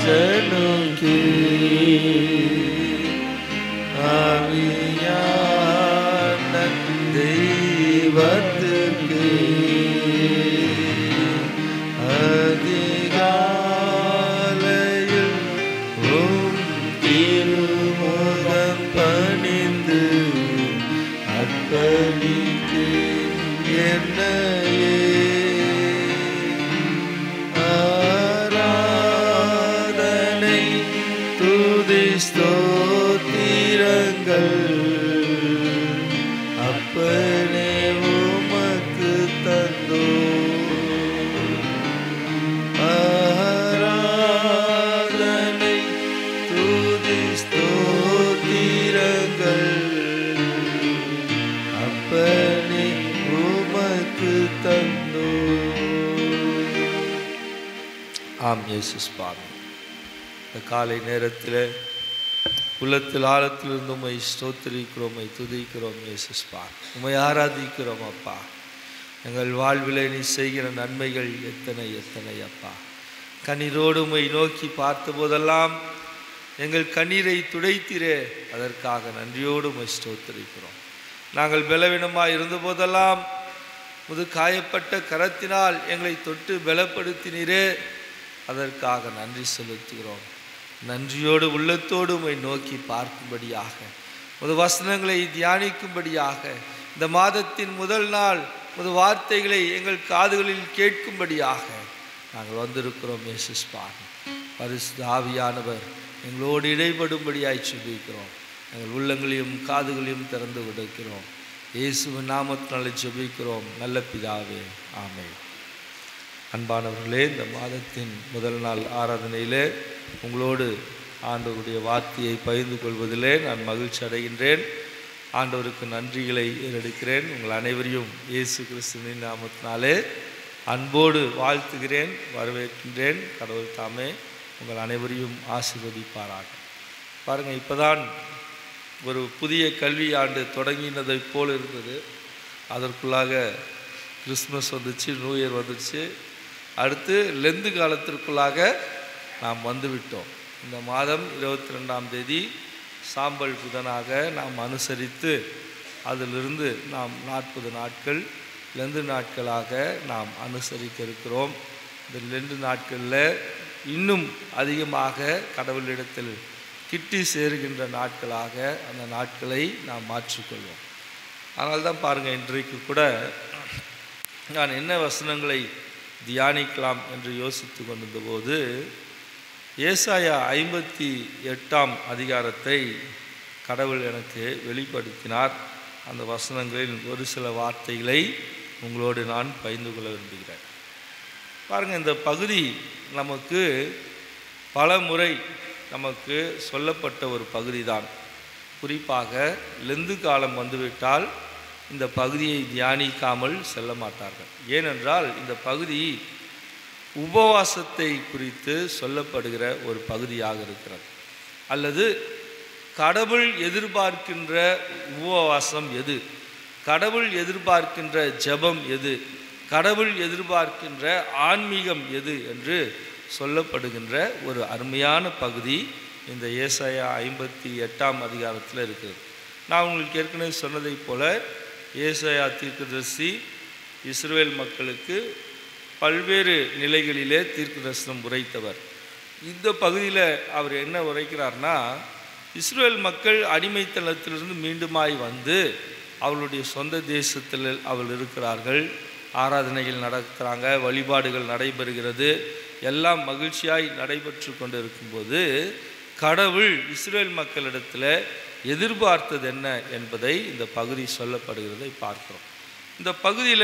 மனுஷனுக்கு ஆவியான தெய்வத்துக்கு அதிகாலையில் உம் திருமுகம் பணிந்து அர்ப்பணித்து என்னையே ஆராதனை துதி ஸ்தோத்திரங்கள் அப்பனே உமக்கு தந்தோ ஆராதனை துதி ஸ்தோத்திரங்கள் அப்பனே உமக்கு தந்தோ ஆம் இயேசு சுவாமி இந்த காலை நேரத்தில் உள்ளத்தில் ஆழத்திலிருந்து உம்மை ஸ்தோத்திரிக்கிறோம் உம்மை துதிக்கிறோம் இயேசு சுவாமி உம்மை ஆராதிக்கிறோம் அப்பா எங்கள் வாழ்விலே நீ செய்கிற நன்மைகள் எத்தனை எத்தனை அப்பா கண்ணீரோடு உம்மை நோக்கி பார்த்த போதெல்லாம் எங்கள் கண்ணீரை துடைத்திரே அதற்காக நன்றியோடு உம்மை ஸ்தோத்திரிக்கிறோம் நாங்கள் பலவீனமாக இருந்தபோதெல்லாம் முது காயப்பட்ட கரத்தினால் எங்களை தொட்டு பலப்படுத்தினீரே அதற்காக நன்றி செலுத்துகிறோம் நன்றியோடு உள்ளத்தோடு உம்மை நோக்கி பார்க்கும்படியாக முது வசனங்களை தியானிக்கும்படியாக இந்த மாதத்தின் முதல் நாள் முது வார்த்தைகளை எங்கள் காதுகளில் கேட்கும்படியாக நாங்கள் வந்திருக்கிறோம் இயேசுஸ்பான் பரிசுத்த ஆவியானவர் எங்களோடு இடைபடும்படியாய் ஜெபிக்கிறோம் எங்கள் உள்ளங்களையும் காதுகளையும் திறந்து விடுக்கிறோம் இயேசுவின் நாமத்தினாலே ஜெபிக்கிறோம் நல்ல பிதாவே ஆமென் அன்பானவர்களே இந்த மாதத்தின் முதல் நாள் ஆராதனையிலே உங்களோடு ஆண்டவருடைய வார்த்தையை பகிர்ந்து கொள்வதிலே நான் மகிழ்ச்சி அடைகின்றேன் ஆண்டவருக்கு நன்றிகளை ஏறெடுக்கிறேன் உங்கள் அனைவரையும் இயேசு கிறிஸ்துவின் நாமத்தினாலே அன்போடு வாழ்த்துகிறேன் வரவேற்கின்றேன் கடவுள் தாமே உங்கள் அனைவரையும் ஆசீர்வதிப்பாராக பாருங்கள் இப்போதான் ஒரு புதிய கல்வி ஆண்டு தொடங்கினதைப் போல் இருந்தது அதற்குள்ளாக கிறிஸ்மஸ் வந்துச்சு நியூ இயர் வந்துச்சு அடுத்து லெந்து காலத்திற்குள்ளாக நாம் வந்துவிட்டோம் இந்த மாதம் இருபத்தி ரெண்டாம் தேதி சாம்பல் புதனாக நாம் அனுசரித்து அதிலிருந்து நாம் நாற்பது நாட்கள் லெந்து நாட்களாக நாம் அனுசரிக்க இருக்கிறோம் இந்த லெண்டு நாட்களில் இன்னும் அதிகமாக கடவுளிடத்தில் கிட்டி சேருகின்ற நாட்களாக அந்த நாட்களை நாம் மாற்றிக்கொள்வோம் அதனால தான் பாருங்கள் இன்றைக்கு கூட நான் என்ன வசனங்களை தியானிக்கலாம் என்று யோசித்து கொண்டிருந்தபோது ஏசாயா ஐம்பத்தி எட்டாம் அதிகாரத்தை கடவுள் எனக்கு வெளிப்படுத்தினார் அந்த வசனங்களில் ஒரு சில வார்த்தைகளை உங்களோடு நான் பகிர்ந்து கொள்ள விரும்புகிறேன் பாருங்கள் இந்த பகுதி நமக்கு பல முறை நமக்கு சொல்லப்பட்ட ஒரு பகுதி தான் குறிப்பாக லெந்து காலம் வந்துவிட்டால் இந்த பகுதியை தியானிக்காமல் செல்ல மாட்டார்கள் ஏனென்றால் இந்த பகுதி உபவாசத்தை குறித்து சொல்லப்படுகிற ஒரு பகுதியாக இருக்கிறது அல்லது கடவுள் எதிர்பார்க்கின்ற உபவாசம் எது கடவுள் எதிர்பார்க்கின்ற ஜெபம் எது கடவுள் எதிர்பார்க்கின்ற ஆன்மீகம் எது என்று சொல்லப்படுகின்ற ஒரு அருமையான பகுதி இந்த ஏசாயா ஐம்பத்தி எட்டாம் அதிகாரத்தில் இருக்குது நான் உங்களுக்கு ஏற்கனவே சொன்னதைப் போல ஏசாயா தீர்க்கதரிசி இஸ்ரேல் மக்களுக்கு பல்வேறு நிலைகளிலே தீர்க்க தரிசனம் உரைத்தவர் இந்த பகுதியில் அவர் என்ன உரைக்கிறார்னா இஸ்ரேல் மக்கள் அடிமைத்தனத்திலிருந்து மீண்டுமாய் வந்து அவளுடைய சொந்த தேசத்தில் அவள் இருக்கிறார்கள் ஆராதனைகள் நடத்துகிறாங்க வழிபாடுகள் நடைபெறுகிறது எல்லாம் மகிழ்ச்சியாய் நடைபெற்று கொண்டு இருக்கும்போது கடவுள் இஸ்ரேல் மக்களிடத்தில் எதிர்பார்த்தது என்ன என்பதை இந்த பகுதி சொல்லப்படுகிறதை பார்க்கிறோம் இந்த பகுதியில்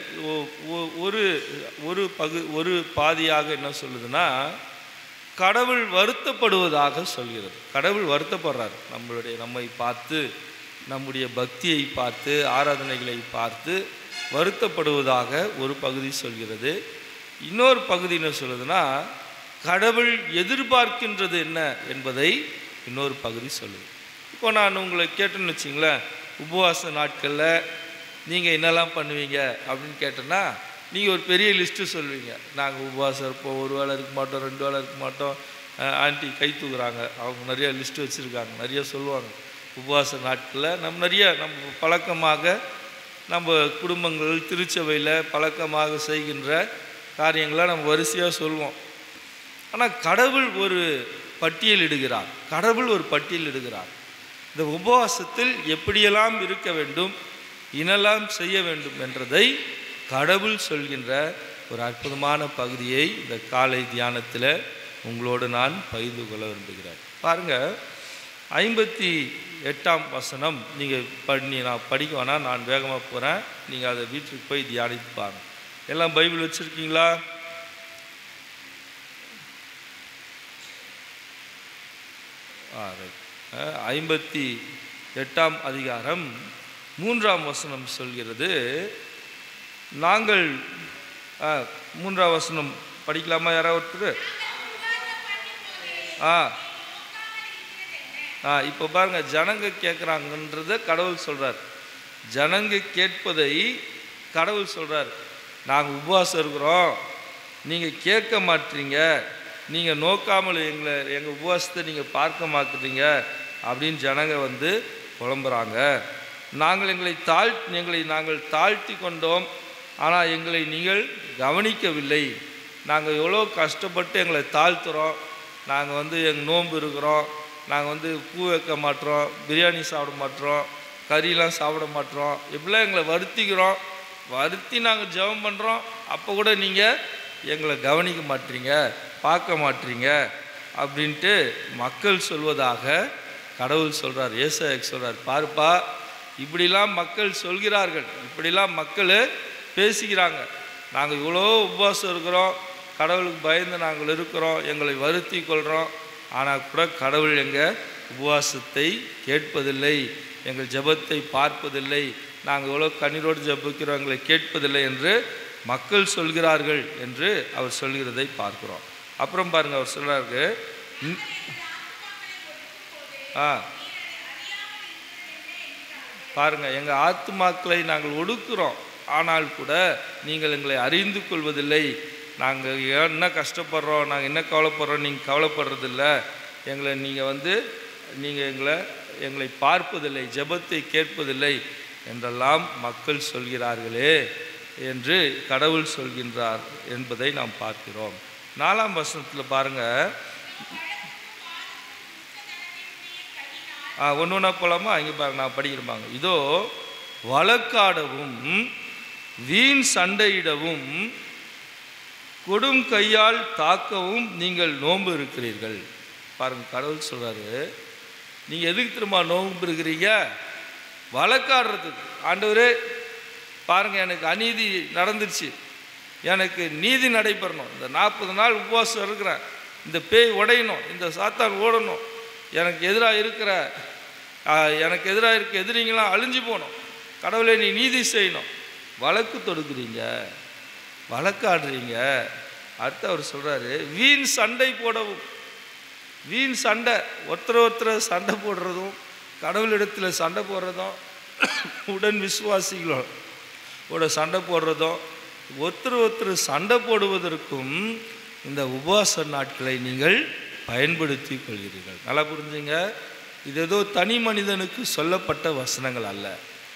ஒரு ஒரு பகு ஒரு பாதியாக என்ன சொல்லுதுன்னா கடவுள் வருத்தப்படுவதாக சொல்கிறது கடவுள் வருத்தப்படுறார் நம்மளுடைய நம்மை பார்த்து நம்முடைய பக்தியை பார்த்து ஆராதனைகளை பார்த்து வருத்தப்படுவதாக ஒரு பகுதி சொல்கிறது இன்னொரு பகுதி என்ன சொல்லுதுன்னா கடவுள் எதிர்பார்க்கின்றது என்ன என்பதை இன்னொரு பகுதி சொல்லுது இப்போ நான் உங்களை கேட்டேன்னு வச்சிங்களேன் உபவாச நாட்களில் நீங்கள் என்னெல்லாம் பண்ணுவீங்க அப்படின்னு கேட்டேன்னா நீங்கள் ஒரு பெரிய லிஸ்ட்டு சொல்லுவீங்க நாங்கள் உபவாசம் இருப்போம் ஒரு வேளை இருக்க மாட்டோம் ரெண்டு வேளை இருக்க மாட்டோம் அஹ், ஆண்டி கை தூக்குறாங்க அவங்க நிறைய லிஸ்ட் வச்சுருக்காங்க நிறைய சொல்லுவாங்க உபவாச நாட்களில் நம்ம நிறைய நம்ம பழக்கமாக நம்ம குடும்பங்கள் திருச்சபையில் பழக்கமாக செய்கின்ற காரியங்களை நம்ம வரிசையாக சொல்லுவோம் ஆனால் கடவுள் ஒரு பட்டியலிடுகிறார் கடவுள் ஒரு பட்டியலிடுகிறார் இந்த உபவாசத்தில் எப்படியெல்லாம் இருக்க வேண்டும் இனெல்லாம் செய்ய வேண்டும் என்றதை கடவுள் சொல்கின்ற ஒரு அற்புதமான பகுதியை இந்த காலை தியானத்தில் உங்களோடு நான் பகிர்ந்து கொள்ள விரும்புகிறேன் பாருங்கள் ஐம்பத்தி எட்டாம் வசனம் நீங்கள் பண்ணி நான் படிக்க வேணாம் நான் வேகமாக போகிறேன் நீங்கள் அதை வீட்டுக்கு போய் தியானித்து பாருங்க எல்லாம் பைபிள் வச்சுருக்கீங்களா ஆ ரைட் ஐம்பத்தி எட்டாம் அதிகாரம் மூன்றாம் வசனம் சொல்கிறது நாங்கள் ஆ, மூன்றாம் வசனம் படிக்கலாமா யாராவது ஒருத்தர் ஆ ஆ இப்போ பாருங்க ஜனங்க கேட்குறாங்கன்றத கடவுள் சொல்கிறார் ஜனங்க கேட்பதை கடவுள் சொல்கிறார் நாங்கள் உபவாசம் இருக்கிறோம் நீங்கள் கேட்க மாட்டீங்க நீங்கள் நோக்காமல் எங்களை எங்கள் உபவாசத்தை நீங்கள் பார்க்க மாட்டீங்க அப்படின்னு ஜனங்க வந்து புலம்புறாங்க நாங்கள் எங்களை தாழ் எங்களை நாங்கள் தாழ்த்தி கொண்டோம் ஆனால் எங்களை நீங்கள் கவனிக்கவில்லை நாங்கள் எவ்வளோ கஷ்டப்பட்டு எங்களை தாழ்த்துறோம் நாங்கள் வந்து எங்கள் நோன்பு இருக்கிறோம் நாங்கள் வந்து பூ வைக்க மாட்டோம் பிரியாணி சாப்பிட மாட்டோம் கறியெலாம் சாப்பிட மாட்டோம் இப்படிலாம் எங்களை வருத்திக்கிறோம் வருத்தி நாங்கள் ஜெபம் பண்ணுறோம் அப்போ கூட நீங்கள் எங்களை கவனிக்க மாட்டீங்க பார்க்க மாட்டீங்க அப்படின்ட்டு மக்கள் சொல்வதாக கடவுள் சொல்கிறார் ஏசாயக் சொல்கிறார் பாருப்பா இப்படிலாம் மக்கள் சொல்கிறார்கள் இப்படிலாம் மக்கள் பேசிக்கிறாங்க நாங்கள் இவ்வளோ உபவாசம் இருக்கிறோம் கடவுளுக்கு பயந்து நாங்கள் இருக்கிறோம் எங்களை வருத்தி கொள்கிறோம் ஆனால் கூட கடவுள் எங்கள் உபவாசத்தை கேட்பதில்லை எங்கள் ஜெபத்தை பார்ப்பதில்லை நாங்கள் எவ்வளோ கண்ணீரோடு ஜெபிக்கிறோம் எங்களை கேட்பதில்லை என்று மக்கள் சொல்கிறார்கள் என்று அவர் சொல்கிறதை பார்க்கிறோம் அப்புறம் பாருங்கள் அவர் சொல்கிறாரு "ம், ஆ பாருங்க எங்கள் ஆத்துமாக்களை நாங்கள் ஒடுக்குறோம் ஆனால் கூட நீங்கள் எங்களை அறிந்து கொள்வதில்லை நாங்கள் என்ன கஷ்டப்படுறோம் நாங்கள் என்ன கவலைப்படுறோம் நீங்கள் கவலைப்படுறதில்ல எங்களை நீங்கள் வந்து நீங்கள் எங்களை எங்களை பார்ப்பதில்லை ஜெபத்தை கேட்பதில்லை என்றெல்லாம் மக்கள் சொல்கிறார்களே என்று கடவுள் சொல்கின்றார் என்பதை நாம் பார்க்கிறோம் நாலாம் வசனத்தில் பாருங்கள் ஒன்று ஒன்றா போகலாமா இங்கே பாருங்க நான் படிக்கிறப்பாங்க இதோ வழக்காடவும் வீண் சண்டையிடவும் கொடும் கையால் தாக்கவும் நீங்கள் நோன்பு இருக்கிறீர்கள் பாருங்க கடவுள் சொல்றாரு நீங்கள் எதுக்கு திரும்ப நோன்பு இருக்கிறீங்க வழக்காடுறதுக்கு ஆண்டவரே பாருங்க எனக்கு அநீதி நடந்துருச்சு எனக்கு நீதி நடைபெறணும் இந்த நாற்பது நாள் உபவாசம் இருக்கிறேன் இந்த பேய் உடையணும் இந்த சாத்தான் ஓடணும் எனக்கு எதிராக இருக்கிற ஆ, எனக்கு எதிராக இருக்க எதிரிங்களாம் அழிஞ்சு போகணும் கடவுளை நீ நீதி செய்யணும் வழக்கு தொடுக்குறீங்க வழக்காடுறீங்க அடுத்து அவர் சொல்கிறாரு வீண் சண்டை போடவும் வீண் சண்டை ஒருத்தர் ஒருத்தர் சண்டை போடுறதும் கடவுளிடத்தில் சண்டை போடுறதும் உடன் விசுவாசிகளோட சண்டை போடுறதும் ஒருத்தர் ஒருத்தர் சண்டை போடுவதற்கும் இந்த உபவாச நாட்களை நீங்கள் பயன்படுத்தி கொள்கிறீர்கள் நல்லா புரிஞ்சுங்க இது ஏதோ தனி மனிதனுக்கு சொல்லப்பட்ட வசனங்கள் அல்ல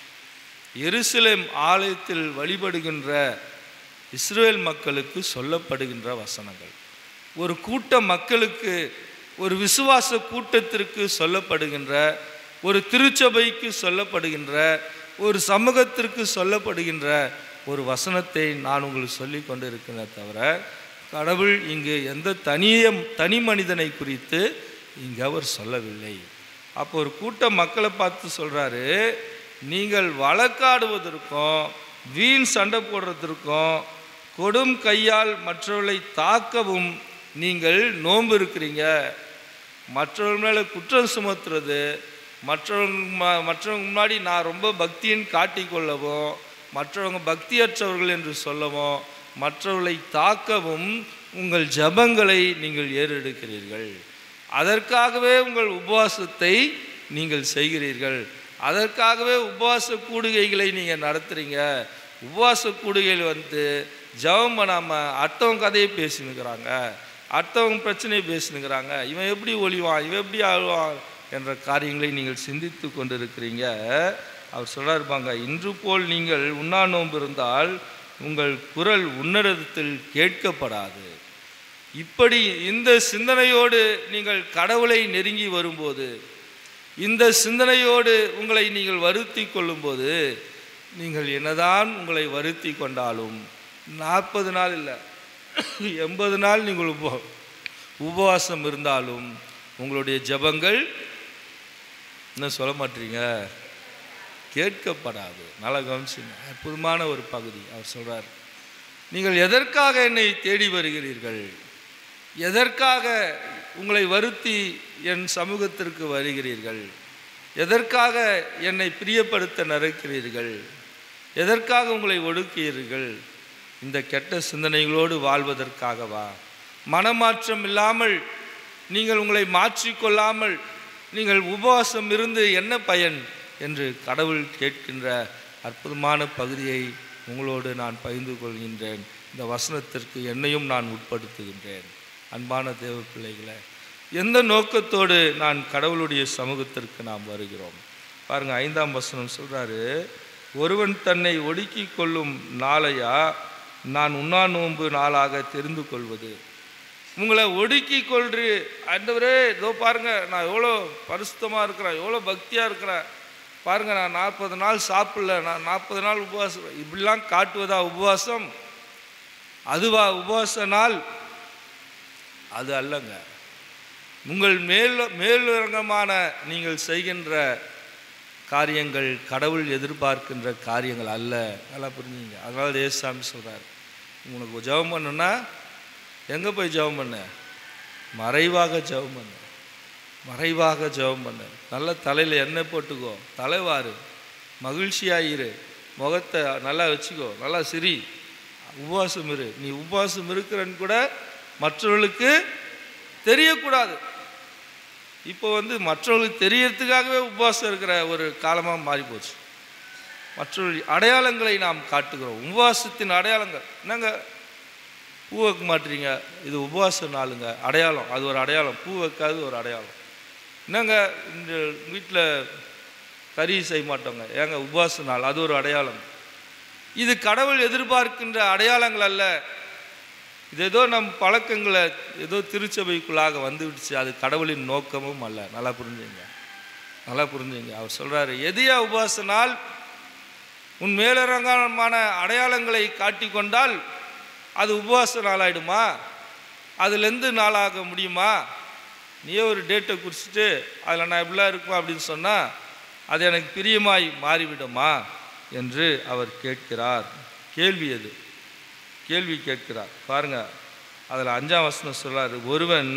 எருசலேம் ஆலயத்தில் வழிபடுகின்ற இஸ்ரேல் மக்களுக்கு சொல்லப்படுகின்ற வசனங்கள் ஒரு கூட்ட மக்களுக்கு ஒரு விசுவாச கூட்டத்திற்கு சொல்லப்படுகின்ற ஒரு திருச்சபைக்கு சொல்லப்படுகின்ற ஒரு சமூகத்திற்கு சொல்லப்படுகின்ற ஒரு வசனத்தை நான் உங்களுக்கு சொல்லி கொண்டு இருக்கிறேன் தவிர கடவுள் இங்கு எந்த தனிய தனி மனிதனை குறித்து இங்கு அவர் சொல்லவில்லை அப்போ ஒரு கூட்ட மக்களை பார்த்து சொல்கிறாரு நீங்கள் வழக்காடுவதற்கும் வீண் சண்டை போடுறதற்கும் கொடும் கையால் மற்றவர்களை தாக்கவும் நீங்கள் நோன்பு இருக்கிறீங்க மற்றவங்க மேலே குற்றம் சுமத்துறது மற்றவங்க ம- மற்றவங்க முன்னாடி நான் ரொம்ப பக்தின்னு காட்டிக்கொள்ளவும் மற்றவங்க பக்தியற்றவர்கள் என்று சொல்லவும் மற்றவர்களை தாக்கவும் உங்கள் ஜபங்களை நீங்கள் ஏறெடுக்கிறீர்கள் அதற்காகவே உங்கள் உபவாசத்தை நீங்கள் செய்கிறீர்கள் அதற்காகவே உபவாச கூடுகைகளை நீங்கள் நடத்துகிறீங்க உபவாச கூடுகையில் வந்து ஜெபம் பண்ணாமல் அடுத்தவங்க கதையை பேசினுக்கிறாங்க அடுத்தவங்க பிரச்சனையை பேசுனுங்கிறாங்க இவன் எப்படி ஒளிவான் இவன் எப்படி ஆழ்வான் என்ற காரியங்களை நீங்கள் சிந்தித்து கொண்டிருக்கிறீங்க அவர் சொல்றாருப்பாங்க இன்று போல் நீங்கள் உண்ணா நோன்பு இருந்தால் உங்கள் குரல் உன்னதத்தில் கேட்கப்படாது இப்படி இந்த சிந்தனையோடு நீங்கள் கடவுளை நெருங்கி வரும்போது இந்த சிந்தனையோடு உங்களை நீங்கள் வருத்தி கொள்ளும்போது நீங்கள் என்னதான் உங்களை வருத்தி கொண்டாலும் நாற்பது நாள் இல்லை எண்பது நாள் நீங்கள் உப உபவாசம் இருந்தாலும் உங்களுடைய ஜெபங்கள் என்ன சொல்ல மாட்டீங்க கேட்கப்படாது நல்லா கவனிச்சுங்க அற்புதமான ஒரு பகுதி அவர் சொல்றார் நீங்கள் எதற்காக என்னை தேடி வருகிறீர்கள் எதற்காக உங்களை வருத்தி என் சமூகத்திற்கு வருகிறீர்கள் எதற்காக என்னை பிரியப்படுத்த நினைக்கிறீர்கள் எதற்காக உங்களை ஒடுக்கிறீர்கள் இந்த கெட்ட சிந்தனைகளோடு வாழ்வதற்காகவா மனமாற்றம் இல்லாமல் நீங்கள் உங்களை மாற்றிக்கொள்ளாமல் நீங்கள் உபவாசம் இருந்து என்ன பயன் என்று கடவுள் கேட்கின்ற அற்புதமான பகுதியை உங்களோடு நான் பகிர்ந்து கொள்கின்றேன் இந்த வசனத்திற்கு என்னையும் நான் உட்படுத்துகின்றேன் அன்பான தேவ பிள்ளைகளை எந்த நோக்கத்தோடு நான் கடவுளுடைய சமூகத்திற்கு நாம் வருகிறோம் பாருங்க ஐந்தாம் வசனம் சொல்றாரு ஒருவன் தன்னை ஒடுக்கி கொள்ளும் நாளையா நான் உண்ணா நோன்பு நாளாக தெரிந்து கொள்வது உங்களை ஒடுக்கி கொள்று ஆண்டவரே இதோ பாருங்க நான் எவ்வளோ பரிசுத்தமாக இருக்கிறேன் எவ்வளோ பக்தியாக இருக்கிறேன் பாருங்க நான் நாற்பது நாள் சாப்பிடல நான் நாற்பது நாள் உபவாசம் இப்படிலாம் காட்டுவதா உபவாசம் அதுவா உபவாச நாள் அது அல்லங்க உங்கள் மேல் மேலிறங்கமான நீங்கள் செய்கின்ற காரியங்கள் கடவுள் எதிர்பார்க்கின்ற காரியங்கள் அல்ல நல்லா புரிஞ்சுங்க அதனால தேசாமி சொல்கிறார் உனக்கு ஜெபம் பண்ணுன்னா எங்கே போய் ஜெபம் பண்ண மறைவாக ஜெபம் பண்ணு மறைவாக ஜெபம் பண்ணு நல்ல தலையில் எண்ணெய் போட்டுக்கோ தலைவாரு மகிழ்ச்சியாயிரு முகத்தை நல்லா வச்சுக்கோ நல்லா சிரி உபவாசம் இரு நீ உபவாசம் இருக்கிறன்னு கூட மற்றவர்களுக்கு தெரியக்கூடாது இப்போ வந்து மற்றவர்களுக்கு தெரியறதுக்காகவே உபவாசம் இருக்கிற ஒரு காலமாக மாறி போச்சு மற்றவர்கள் அடையாளங்களை நாம் காட்டுகிறோம் உபவாசத்தின் அடையாளங்கள் என்னங்க பூ வைக்க மாட்டீங்க இது உபவாச நாளுங்க அடையாளம் அது ஒரு அடையாளம் பூ வைக்காது ஒரு அடையாளம் என்னங்க இந்த வீட்டில் கறி செய்ய மாட்டோங்க ஏங்க உபவாச நாள் அது ஒரு அடையாளம் இது கடவுள் எதிர்பார்க்கின்ற அடையாளங்கள் அல்ல இது ஏதோ நம் பழக்கங்களை ஏதோ திருச்சபைக்குள்ளாக வந்துவிடுச்சு அது கடவுளின் நோக்கமும் அல்ல நல்லா புரிஞ்சுங்க நல்லா புரிஞ்சுங்க அவர் சொல்கிறாரு எதியா உபவாச நாள் உன் மேலரங்கமான அடையாளங்களை காட்டிக்கொண்டால் அது உபவாச நாளாயிடுமா அதுலேருந்து நாளாக முடியுமா நீயே ஒரு டேட்டை குறிச்சிட்டு அதில் நான் இப்படிலாம் இருக்கும் அப்படின்னு சொன்னால் அது எனக்கு பிரியமாய் மாறிவிடுமா என்று அவர் கேட்கிறார் கேள்வி அது கேள்வி கேட்கிறார் பாருங்க அதில் அஞ்சாம் வசனம் சொல்றாரு ஒருவன்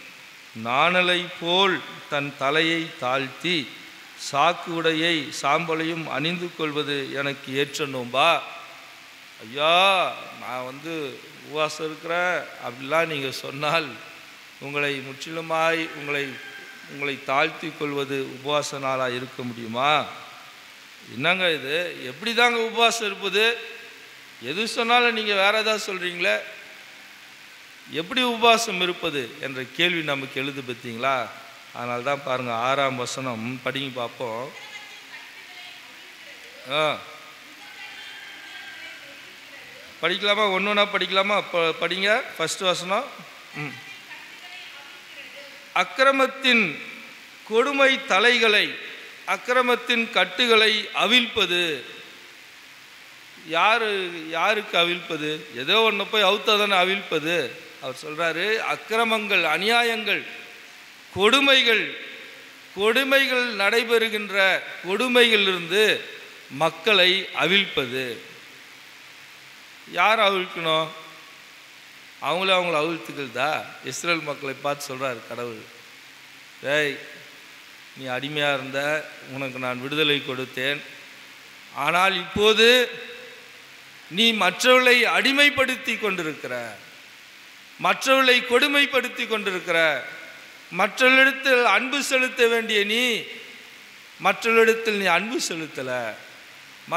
நாணலை போல் தன் தலையை தாழ்த்தி சாக்கு உடையை சாம்பலையும் அணிந்து கொள்வது எனக்கு ஏற்ற நோம்பா ஐயா நான் வந்து உபவாசம் இருக்கிறேன் அப்படிலாம் நீங்கள் சொன்னால் உங்களை முற்றிலுமாய் உங்களை உங்களை தாழ்த்தி கொள்வது உபவாச நாளாக இருக்க முடியுமா என்னங்க இது எப்படி தாங்க உபவாசம் இருப்பது எது சொன்னாலும் நீங்கள் வேற ஏதாவது சொல்கிறீங்களே எப்படி உபவாசம் இருப்பது என்ற கேள்வி நமக்கு எழுது பார்த்தீங்களா அதனால தான் பாருங்கள் ஆறாம் வசனம் படிங்க பார்ப்போம் ஆ படிக்கலாமா ஒன்று ஒன்றா படிக்கலாமா ப படிங்க ஃபஸ்ட்டு வசனம் ம் அக்கிரமத்தின் கொடுமை தலைகளை அக்கிரமத்தின் கட்டுகளை அவிழ்ப்பது யாரு யாருக்கு அவிழ்ப்பது ஏதோ ஒன்று போய் அவுத்தாதானே அவிழ்ப்பது அவர் சொல்றாரு அக்கிரமங்கள் அநியாயங்கள் கொடுமைகள் கொடுமைகள் நடைபெறுகின்ற கொடுமைகளிலிருந்து மக்களை அவிழ்ப்பது யார் அவிழ்க்கணும் அவங்களே அவங்கள அவிழ்த்துக்கள்தா இஸ்ரேல் மக்களை பார்த்து சொல்றாரு கடவுள் ஏய் நீ அடிமையாக இருந்த உனக்கு நான் விடுதலை கொடுத்தேன் ஆனால் இப்போது நீ மற்றவர்களை அடிமைப்படுத்தி கொண்டிருக்கிற மற்றவர்களை கொடுமைப்படுத்தி கொண்டிருக்கிற மற்றவர்களிடத்தில் அன்பு செலுத்த வேண்டிய நீ மற்றவர்களிடத்தில் நீ அன்பு செலுத்தலை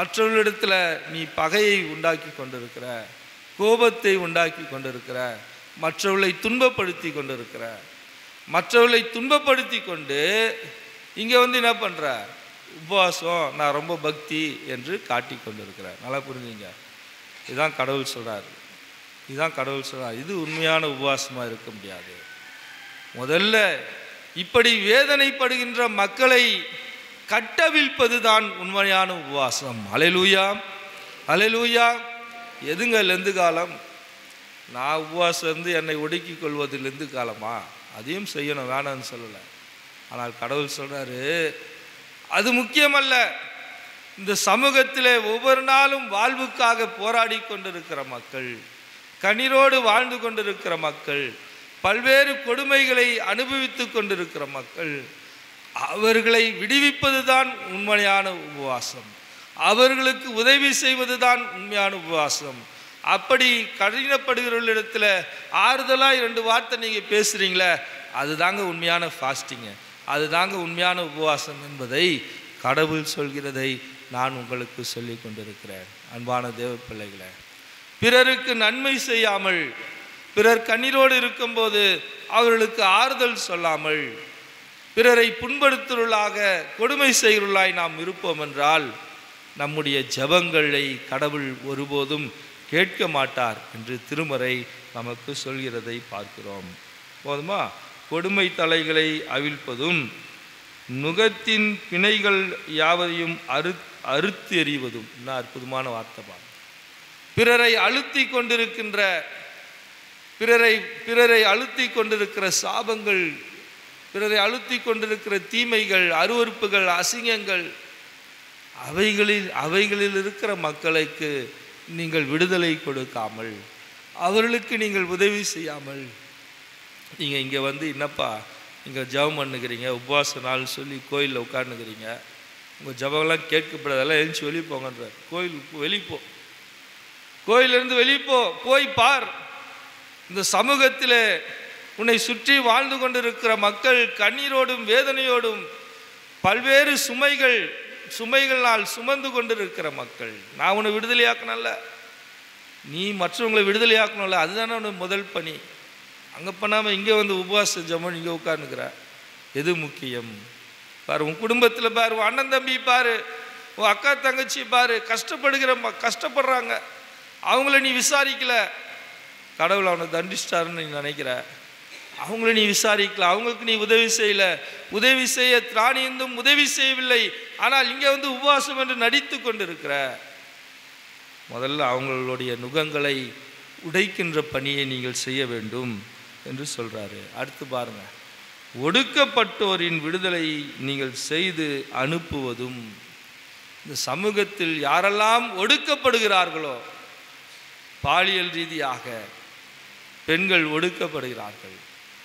மற்றவர்களிடத்தில் நீ பகையை உண்டாக்கி கொண்டிருக்கிற கோபத்தை உண்டாக்கி கொண்டிருக்கிற மற்றவர்களை துன்பப்படுத்தி கொண்டிருக்கிற மற்றவர்களை துன்பப்படுத்தி கொண்டு இங்கே வந்து என்ன பண்ணுற உபவாசம் நான் ரொம்ப பக்தி என்று காட்டி கொண்டிருக்கிறேன் நல்லா புரிஞ்சுங்க இதுதான் கடவுள் சொல்கிறார் இதுதான் கடவுள் சொல்கிறார் இது உண்மையான உபவாசமாக இருக்க முடியாது முதல்ல இப்படி வேதனைப்படுகின்ற மக்களை கட்டவிழ்ப்பது தான் உண்மையான உபவாசம் அலைலூயா அலைலூயா எதுங்க லெந்து காலம் நான் உபவாசம் இருந்து என்னை ஒடுக்கிக் கொள்வது லெந்து காலமா அதையும் செய்யணும் வேணாம்னு சொல்லலை ஆனால் கடவுள் சொல்கிறாரு அது முக்கியமல்ல இந்த சமூகத்தில் ஒவ்வொரு நாளும் வாழ்வுக்காக போராடி கொண்டிருக்கிற மக்கள் கண்ணீரோடு வாழ்ந்து கொண்டிருக்கிற மக்கள் பல்வேறு கொடுமைகளை அனுபவித்து கொண்டிருக்கிற மக்கள் அவர்களை விடுவிப்பது தான் உண்மையான உபவாசம் அவர்களுக்கு உதவி செய்வது தான் உண்மையான உபவாசம் அப்படி கடினப்படுகிறவர்களிடத்தில் ஆறுதலாக இரண்டு வார்த்தை நீங்கள் பேசுகிறீங்களே அதுதாங்க உண்மையான ஃபாஸ்டிங்கு அதுதாங்க உண்மையான உபவாசம் என்பதை கடவுள் சொல்கிறதை நான் உங்களுக்கு சொல்லி கொண்டிருக்கிறேன் அன்பான தேவ பிள்ளைகளே பிறருக்கு நன்மை செய்யாமல் பிறர் கண்ணீரோடு இருக்கும்போது அவர்களுக்கு ஆறுதல் சொல்லாமல் பிறரை புண்படுத்துவர்களாக கொடுமை செய்கிறவர்களாய் நாம் இருப்போம் என்றால் நம்முடைய ஜெபங்களை கடவுள் ஒருபோதும் கேட்க மாட்டார் என்று திருமறை நமக்கு சொல்கிறதை பார்க்கிறோம் போதுமா கொடுமை தலைகளை அவிழ்ப்பதும் நுகத்தின் பிணைகள் யாவதையும் அறு அறுத்து எறிவதும் என்ன அற்புதமான வார்த்தை பாருங்க. பிறரை அழுத்தி கொண்டிருக்கின்ற பிறரை பிறரை அழுத்தி கொண்டிருக்கிற சாபங்கள் பிறரை அழுத்தி கொண்டிருக்கிற தீமைகள் அருவருப்புகள் அசிங்கங்கள் அவைகளில் அவைகளில் இருக்கிற மக்களுக்கு நீங்கள் விடுதலை கொடுக்காமல் அவர்களுக்கு நீங்கள் உதவி செய்யாமல் நீங்கள் இங்கே வந்து என்னப்பா இங்கே ஜெபம் பண்ணுகிறீங்க உபவாச நாள் சொல்லி கோயிலில் உட்காந்துக்கிறீங்க உங்கள் ஜபம்லாம் கேட்கப்படாதெல்லாம் எழுந்துச்சு வெளியே போங்கன்றார் கோயில் வெளிப்போ கோயிலிருந்து வெளிப்போ போய் பார் இந்த சமூகத்தில் உன்னை சுற்றி வாழ்ந்து கொண்டிருக்கிற மக்கள் கண்ணீரோடும் வேதனையோடும் பல்வேறு சுமைகள் சுமைகளால் சுமந்து கொண்டிருக்கிற மக்கள் நான் உன்னை விடுதலையாக்கணும்ல நீ மற்றவங்களை விடுதலையாக்கணும்ல அதுதானே உனக்கு முதல் பணி அங்கே பண்ணாமல் இங்கே வந்து உபவாச ஜமன் இங்கே உட்காந்துக்கிற எது முக்கியம் பாரு உன் குடும்பத்தில் பாரு உன் அண்ணன் தம்பி பாரு உன் அக்கா தங்கச்சி பாரு கஷ்டப்படுகிற ம கஷ்டப்படுறாங்க அவங்கள நீ விசாரிக்கல கடவுள் அவனை தண்டிச்சிட்டாருன்னு நீ நினைக்கிற அவங்கள நீ விசாரிக்கல அவங்களுக்கு நீ உதவி செய்யல உதவி செய்ய திராணி இருந்தும் உதவி செய்யவில்லை ஆனால் இங்கே வந்து உபவாசம் என்று நடித்து கொண்டிருக்கிற முதல்ல அவங்களுடைய நுகங்களை உடைக்கின்ற பணியை நீங்கள் செய்ய வேண்டும் என்று சொல்றாரு அடுத்து பாருங்க ஒடுக்கப்பட்டோரின் விடுதலை நீங்கள் செய்து அனுப்புவதும் இந்த சமூகத்தில் யாரெல்லாம் ஒடுக்கப்படுகிறார்களோ பாலியல் ரீதியாக பெண்கள் ஒடுக்கப்படுகிறார்கள்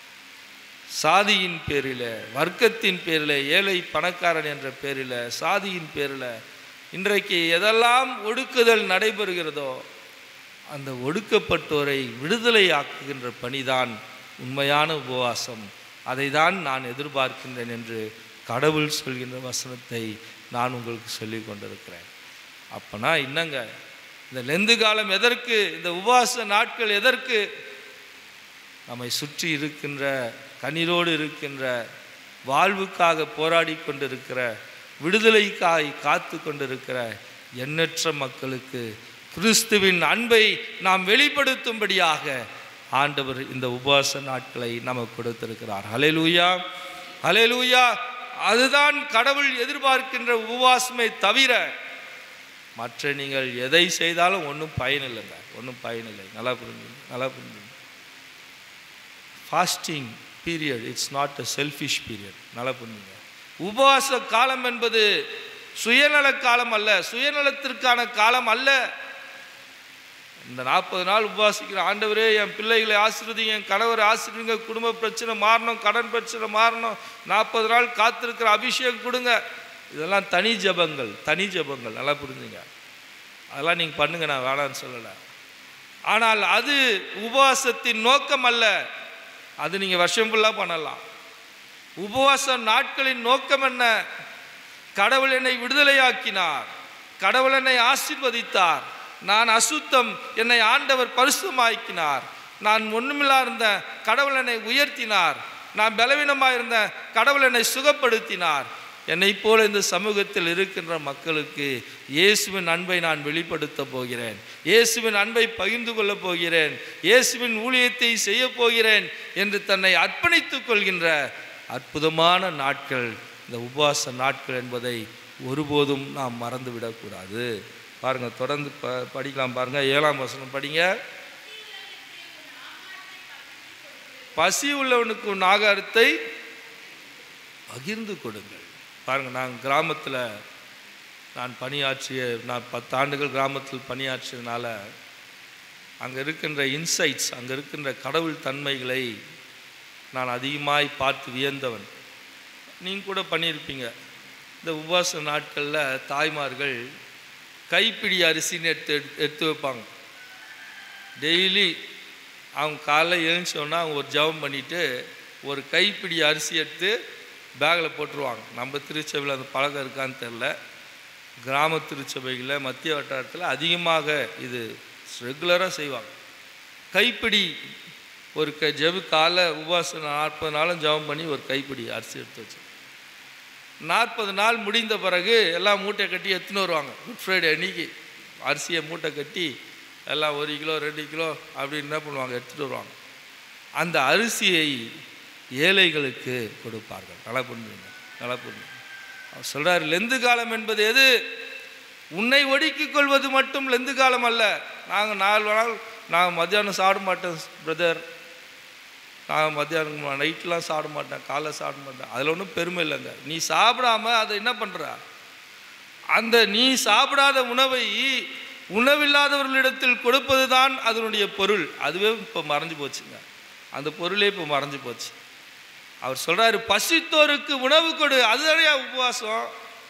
சாதியின் பேரில் வர்க்கத்தின் பேரில் ஏழை பணக்காரன் என்ற பேரில் சாதியின் பேரில் இன்றைக்கு எதெல்லாம் ஒடுக்குதல் நடைபெறுகிறதோ அந்த ஒடுக்கப்பட்டோரை விடுதலையாக்குகின்ற பணிதான் உண்மையான உபவாசம் அதை தான் நான் எதிர்பார்க்கின்றேன் என்று கடவுள் சொல்கின்ற வசனத்தை நான் உங்களுக்கு சொல்லி கொண்டிருக்கிறேன் அப்பனா என்னங்க இந்த லெந்து காலம் எதற்கு இந்த உபவாச நாட்கள் எதற்கு நம்மை சுற்றி இருக்கின்ற கண்ணீரோடு இருக்கின்ற வாழ்வுக்காக போராடி கொண்டிருக்கிற விடுதலைக்காய் காத்து கொண்டிருக்கிற எண்ணற்ற மக்களுக்கு கிறிஸ்துவின் அன்பை நாம் வெளிப்படுத்தும்படியாக ஆண்டவர் இந்த உபவாச நாட்களை நமக்கு கொடுத்திருக்கிறார் ஹalleluya ஹalleluya அதுதான் கடவுள் எதிர்பார்க்கின்ற உபவாசமே தவிர மற்ற நீங்கள் எதை செய்தாலும் ஒன்றும் பயனில்லைங்க ஒன்றும் பயனில்லை நல்லா புரிஞ்சு நல்லா புரிஞ்சு fasting period it's not a selfish period நல்லா புரிஞ்சுங்க உபவாச காலம் என்பது சுயநல காலம் அல்ல சுயநலத்திற்கான காலம் அல்ல இந்த நாற்பது நாள் உபவாசிக்கிற ஆண்டவரே என் பிள்ளைகளை ஆசிர்வதிங்க என் கணவரை ஆசிர்வதிங்க குடும்ப பிரச்சனை மாறணும் கடன் பிரச்சனை மாறணும் நாற்பது நாள் காத்திருக்கிற அபிஷேகம் கொடுங்க இதெல்லாம் தனி ஜபங்கள் தனி ஜபங்கள் நல்லா புரிஞ்சுங்க அதெல்லாம் நீங்கள் பண்ணுங்க நான் வேணான்னு சொல்லலை ஆனால் அது உபவாசத்தின் நோக்கம் அல்ல அது நீங்கள் வருஷம் ஃபுல்லாக பண்ணலாம் உபவாச நாட்களின் நோக்கம் என்ன கடவுள் என்னை விடுதலையாக்கினார் கடவுள் என்னை ஆசீர்வதித்தார் நான் அசுத்தம் என்னை ஆண்டவர் பரிசுத்தமாக்கினார் நான் ஒன்றுமில்லா இருந்தேன் கடவுள் என்னை உயர்த்தினார் நான் பலவீனமாக இருந்தேன் கடவுள் என்னை சுகப்படுத்தினார் என்னைப் போல இந்த சமூகத்தில் இருக்கின்ற மக்களுக்கு இயேசுவின் அன்பை நான் வெளிப்படுத்த போகிறேன் இயேசுவின் அன்பை பகிர்ந்து கொள்ளப் போகிறேன் இயேசுவின் ஊழியத்தை செய்ய போகிறேன் என்று தன்னை அர்ப்பணித்துக் கொள்கின்ற அற்புதமான நாட்கள் இந்த உபவாச நாட்கள் என்பதை ஒருபோதும் நாம் மறந்துவிடக்கூடாது பாருங்கள் தொடர்ந்து ப படிக்கலாம் பாருங்கள் ஏழாம் வசனம் படிங்க பசி உள்ளவனுக்கு உன் ஆகாரத்தை பகிர்ந்து கொடுங்கள் பாருங்கள் நான் கிராமத்தில் நான் பணியாற்றிய நான் பத்து ஆண்டுகள் கிராமத்தில் பணியாற்றியதுனால அங்கே இருக்கின்ற இன்சைட்ஸ் அங்கே இருக்கின்ற கடவுள் தன்மைகளை நான் அதிகமாய் பார்த்து வியந்தவன் நீங்கள் கூட பண்ணியிருப்பீங்க இந்த உபவாச நாட்களில் தாய்மார்கள் கைப்பிடி அரிசின்னு எடுத்து எடுத்து வைப்பாங்க டெய்லி அவங்க காலைல எழுந்தோன்னா அவங்க ஒரு ஜெபம் பண்ணிவிட்டு ஒரு கைப்பிடி அரிசி எடுத்து பேக்கில் போட்டுருவாங்க நம்ம திருச்சபையில் அந்த பழக்கம் இருக்கான்னு தெரில கிராம திருச்சபைகளில் மத்திய வட்டாரத்தில் அதிகமாக இது ரெகுலராக செய்வாங்க கைப்பிடி ஒரு க ஜெபு காலை உபவாசம் நாற்பது நாளும் ஜெபம் பண்ணி ஒரு கைப்பிடி அரிசி எடுத்து வச்சு நாற்பது நாள் முடிந்த பிறகு எல்லாம் மூட்டை கட்டி எடுத்துன்னு வருவாங்க குட் ஃப்ரைடே அன்னைக்கு அரிசியை மூட்டை கட்டி எல்லாம் ஒரு கிலோ ரெண்டு கிலோ அப்படின்னு என்ன பண்ணுவாங்க எடுத்துகிட்டு வருவாங்க அந்த அரிசியை ஏழைகளுக்கு கொடுப்பார்கள் நல்லா பண்ணுவீங்க நல்லா பண்ணுவீங்க அவர் சொல்கிறார் லெந்து காலம் என்பது எது உன்னை ஒடுக்கிக் கொள்வது மட்டும் லெந்து காலம் அல்ல நாங்கள் நாலு நாள் நான் மத்தியானம் சாப்பிட மாட்டேன் பிரதர் நான் மத்தியானம் நைட்லாம் சாப்பிட மாட்டேன் காலைல சாப்பிட மாட்டேன் அதில் ஒன்றும் பெருமை இல்லைங்க நீ சாப்பிடாம அதை என்ன பண்ணுற அந்த நீ சாப்பிடாத உணவை உணவில்லாதவர்களிடத்தில் கொடுப்பது தான் அதனுடைய பொருள் அதுவே இப்போ மறைஞ்சு போச்சுங்க அந்த பொருளே இப்போ மறைஞ்சு போச்சு அவர் சொல்கிறாரு பசித்தோருக்கு உணவு கொடு அதுதானே உபவாசம்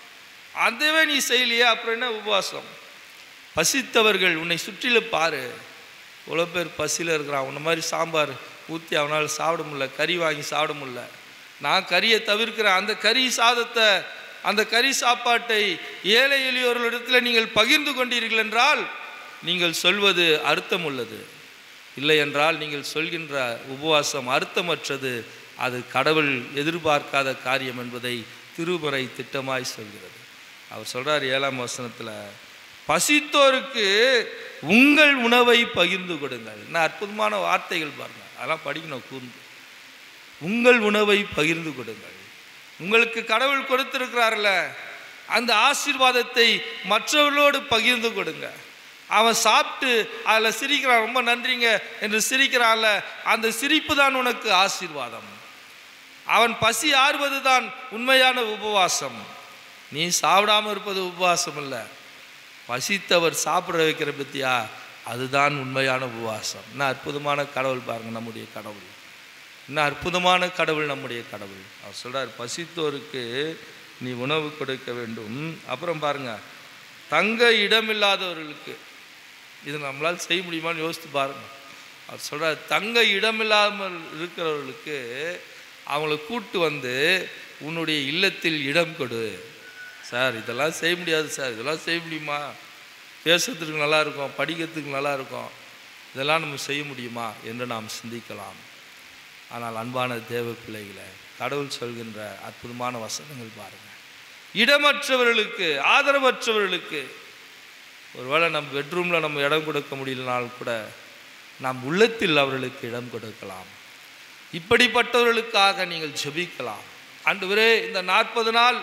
அதுவே நீ செய்யலையே அப்புறம் என்ன உபவாசம் பசித்தவர்கள் உன்னை சுற்றிலும் பாரு இவ்வளோ பேர் பசியில் இருக்கிறான் உன்ன மாதிரி சாம்பார் ஊற்றி அவனால் சாப்பிட முடியல கறி வாங்கி சாப்பிட முடியல நான் கறியை தவிர்க்கிறேன் அந்த கறி சாதத்தை அந்த கறி சாப்பாட்டை ஏழை எளியோர்களிடத்தில் நீங்கள் பகிர்ந்து கொண்டீர்கள் என்றால் நீங்கள் சொல்வது அர்த்தம் உள்ளது இல்லை என்றால் நீங்கள் சொல்கின்ற உபவாசம் அர்த்தமற்றது அது கடவுள் எதிர்பார்க்காத காரியம் என்பதை திருமுறை திட்டமாய் சொல்கிறது அவர் சொல்கிறார் ஏழாம் வசனத்தில் பசித்தோருக்கு உங்கள் உணவை பகிர்ந்து கொடுங்கள் என்ன அற்புதமான வார்த்தைகள் பாருங்க அதெல்லாம் படிக்கணும் கூர்ந்து உங்கள் உணவை பகிர்ந்து கொடுங்கள் உங்களுக்கு கடவுள் கொடுத்திருக்கிறார்ல அந்த ஆசீர்வாதத்தை மற்றவர்களோடு பகிர்ந்து கொடுங்க அவன் சாப்பிட்டு அதில் சிரிக்கிறான் ரொம்ப நன்றிங்க என்று சிரிக்கிறான்ல அந்த சிரிப்பு தான் உனக்கு ஆசீர்வாதம் அவன் பசி ஆறுவது தான் உண்மையான உபவாசம் நீ சாப்பிடாம இருப்பது உபவாசம் இல்லை பசித்தவர் சாப்பிட வைக்கிற பத்தியா அதுதான் உண்மையான உபவாசம் என்ன அற்புதமான கடவுள் பாருங்க நம்முடைய கடவுள் என்ன அற்புதமான கடவுள் நம்முடைய கடவுள் அவர் சொல்றார் பசித்தோருக்கு நீ உணவு கொடுக்க வேண்டும் அப்புறம் பாருங்க தங்க இடமில்லாதவர்களுக்கு இது நம்மளால் செய்ய முடியுமான்னு யோசித்து பாருங்க அவர் சொல்றார் தங்க இடமில்லாமல் இருக்கிறவர்களுக்கு அவங்கள கூட்டு வந்து உன்னுடைய இல்லத்தில் இடம் கொடு சார் இதெல்லாம் செய்ய முடியாது சார் இதெல்லாம் செய்ய முடியுமா பேசுறதுக்கு நல்லா இருக்கும் படிக்கிறதுக்கு நல்லா இருக்கும் இதெல்லாம் நம்ம செய்ய முடியுமா என்று நாம் சிந்திக்கலாம் ஆனால் அன்பான தேவ பிள்ளைகளை கடவுள் சொல்கின்ற அற்புதமான வசனங்கள் பாருங்கள் இடமற்றவர்களுக்கு ஆதரவற்றவர்களுக்கு ஒருவேளை நம்ம பெட்ரூமில் நம்ம இடம் கொடுக்க முடியலனாலும் கூட நாம் உள்ளத்தில் அவர்களுக்கு இடம் கொடுக்கலாம் இப்படிப்பட்டவர்களுக்காக நீங்கள் ஜெபிக்கலாம் ஆண்டவரே இந்த நாற்பது நாள்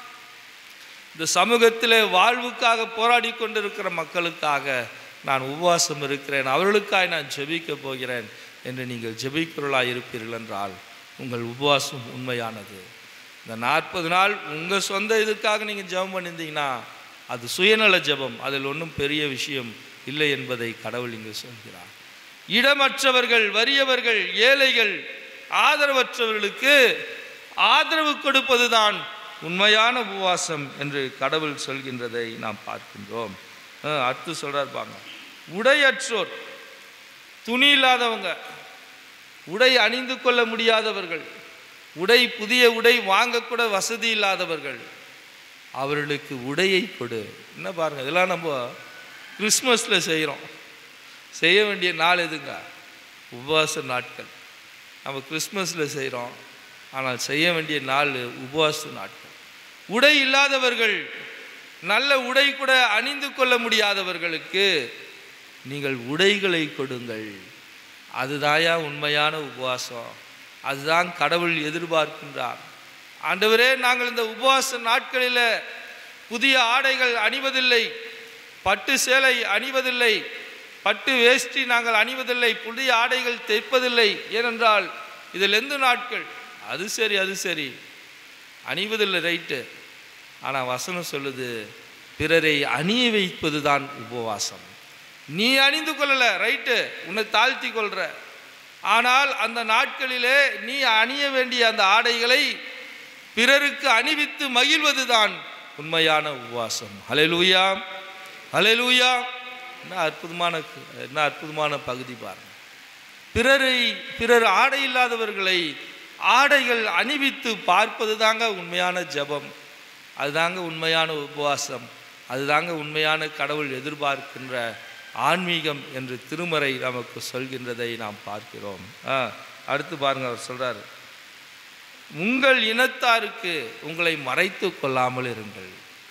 இந்த சமூகத்தில் வாழ்வுக்காக போராடி கொண்டிருக்கிற மக்களுக்காக நான் உபவாசம் இருக்கிறேன் அவர்களுக்காக நான் ஜெபிக்க போகிறேன் என்று நீங்கள் ஜெபிக்கிறவர்களாக இருப்பீர்கள் என்றால் உங்கள் உபவாசம் உண்மையானது இந்த நாற்பது நாள் உங்கள் சொந்த இதுக்காக நீங்கள் ஜெபம் பண்ணியிருந்தீங்கன்னா அது சுயநல ஜெபம் அதில் ஒன்றும் பெரிய விஷயம் இல்லை என்பதை கடவுள் இங்கு சொல்கிறார் இடமற்றவர்கள் வறியவர்கள் ஏழைகள் ஆதரவற்றவர்களுக்கு ஆதரவு கொடுப்பதுதான் உண்மையான உபவாசம் என்று கடவுள் சொல்கின்றதை நாம் பார்க்கின்றோம் அஹ் அடுத்து சொல்றார் பாங்க உடையற்றோர் துணி இல்லாதவங்க உடை அணிந்து கொள்ள முடியாதவர்கள் உடை புதிய உடை வாங்கக்கூட வசதி இல்லாதவர்கள் அவர்களுக்கு உடையை கொடு என்ன பாருங்க இதெல்லாம் நம்ம கிறிஸ்மஸில் செய்கிறோம் செய்ய வேண்டிய நாள் எதுங்க உபவாச நாட்கள் நம்ம கிறிஸ்மஸில் செய்கிறோம் ஆனால் செய்ய வேண்டிய நாள் உபவாச நாட்கள் உடை இல்லாதவர்கள் நல்ல உடை கூட அணிந்து கொள்ள முடியாதவர்களுக்கு நீங்கள் உடைகளை கொடுங்கள் அதுதாயா உண்மையான உபவாசம் அதுதான் கடவுள் எதிர்பார்க்கின்றார் ஆண்டவரே நாங்கள் இந்த உபவாச நாட்களில் புதிய ஆடைகள் அணிவதில்லை பட்டு சேலை அணிவதில்லை பட்டு வேஷ்டி நாங்கள் அணிவதில்லை புதிய ஆடைகள் தைப்பதில்லை ஏனென்றால் இதில் எந்த நாட்கள் அது சரி அது சரி அணிவதில்லை ரைட்டு ஆனால் வசனம் சொல்லுது பிறரை அணிய வைப்பது தான் உபவாசம் நீ அணிந்து கொள்ளலை ரைட்டு உன்னை தாழ்த்தி கொள்ற ஆனால் அந்த நாட்களிலே நீ அணிய வேண்டிய அந்த ஆடைகளை பிறருக்கு அணிவித்து மகிழ்வது தான் உண்மையான உபவாசம் ஹalleluya ஹalleluya என்ன அற்புதமான என்ன அற்புதமான பகுதி பாருங்க பிறரை பிறர் ஆடை இல்லாதவர்களை ஆடைகள் அணிவித்து பார்ப்பது தாங்க உண்மையான ஜெபம் அதுதாங்க உண்மையான உபவாசம் அதுதாங்க உண்மையான கடவுள் எதிர்பார்க்கின்ற ஆன்மீகம் என்று திருமறை நமக்கு சொல்கின்றதை நாம் பார்க்கிறோம் ஆ, அடுத்து பாருங்க அவர் சொல்றாரு உங்கள் இனத்தாருக்கு உங்களை மறைத்து கொள்ளாமல் இருங்கள்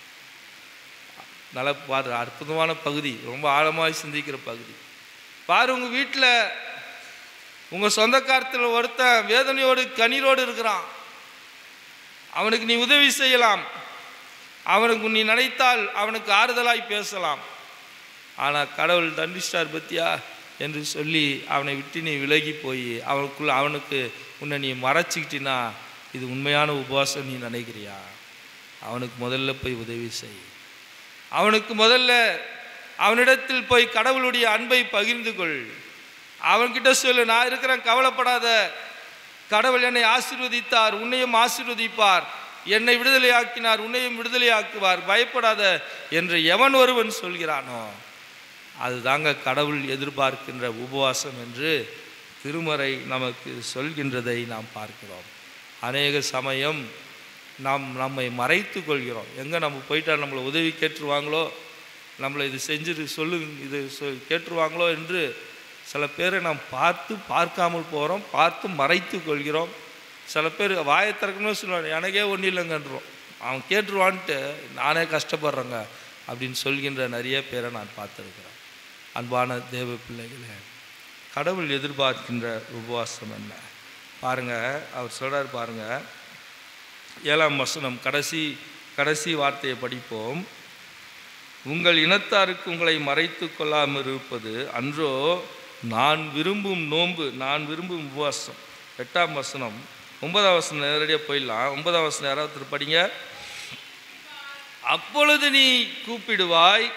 நல்ல பாரு அற்புதமான பகுதி ரொம்ப ஆழமாய் சிந்திக்கிற பகுதி பாரு உங்கள் வீட்டில் உங்கள் சொந்தக்காரத்தில் ஒருத்தன் வேதனையோடு கண்ணீரோடு இருக்கிறான் அவனுக்கு நீ உதவி செய்யலாம் அவனுக்கு நீ நினைத்தால் அவனுக்கு ஆறுதலாய் பேசலாம் ஆனால் கடவுள் தண்டிச்சிட்டார் பத்தியா என்று சொல்லி அவனை விட்டு நீ விலகி போய் அவனுக்குள்ள அவனுக்கு உன்னை நீ மறைச்சிக்கிட்டினா இது உண்மையான உபவாசம் நீ நினைக்கிறியா அவனுக்கு முதல்ல போய் உதவி செய் அவனுக்கு முதல்ல அவனிடத்தில் போய் கடவுளுடைய அன்பை பகிர்ந்து கொள் அவன்கிட்ட சொல்லு நான் இருக்கிறேன் கவலைப்படாத கடவுள் என்னை ஆசீர்வதித்தார் உன்னையும் ஆசீர்வதிப்பார் என்னை விடுதலையாக்கினார் உன்னையும் விடுதலையாக்குவார் பயப்படாத என்று எவன் ஒருவன் சொல்கிறானோ அதுதாங்க கடவுள் எதிர்பார்க்கின்ற உபவாசம் என்று திருமறை நமக்கு சொல்கின்றதை நாம் பார்க்கிறோம் அநேக சமயம் நாம் நம்மை மறைத்து கொள்கிறோம் எங்கே நம்ம போயிட்டா நம்மளை உதவி கேட்டுருவாங்களோ நம்மளை இது செஞ்சுட்டு சொல்லு இது சொ- கேட்டுருவாங்களோ என்று சில பேரை நாம் பார்த்து பார்க்காமல் போகிறோம் பார்த்து மறைத்து கொள்கிறோம் சில பேர் வாயை திறக்கணும்னு சொல்லுவாங்க எனக்கே ஒன்றும் இல்லைங்கன்றோம் அவன் கேட்டுருவான்ட்டு நானே கஷ்டப்படுறேங்க அப்படின்னு சொல்கின்ற நிறைய பேரை நான் பார்த்துருக்கிறேன் அன்பான தேவ பிள்ளைகளே கடவுள் எதிர்பார்க்கின்ற உபவாசம் என்ன பாருங்க அவர் சொல்றார் பாருங்க ஏழாம் வசனம் கடைசி கடைசி வார்த்தையை படிப்போம் உங்கள் இனத்தாருக்கு உங்களை மறைத்து கொள்ளாமல் இருப்பது அன்றோ நான் விரும்பும் நோன்பு நான் விரும்பும் உபவாசம் எட்டாம் வசனம் ஒன்பதாம் வசனம் நேரடியாக போயிடலாம் ஒன்பதாம் வசனம் யாராவது ஒருத்தர் படிங்க அப்பொழுது நீ கூப்பிடுவாய்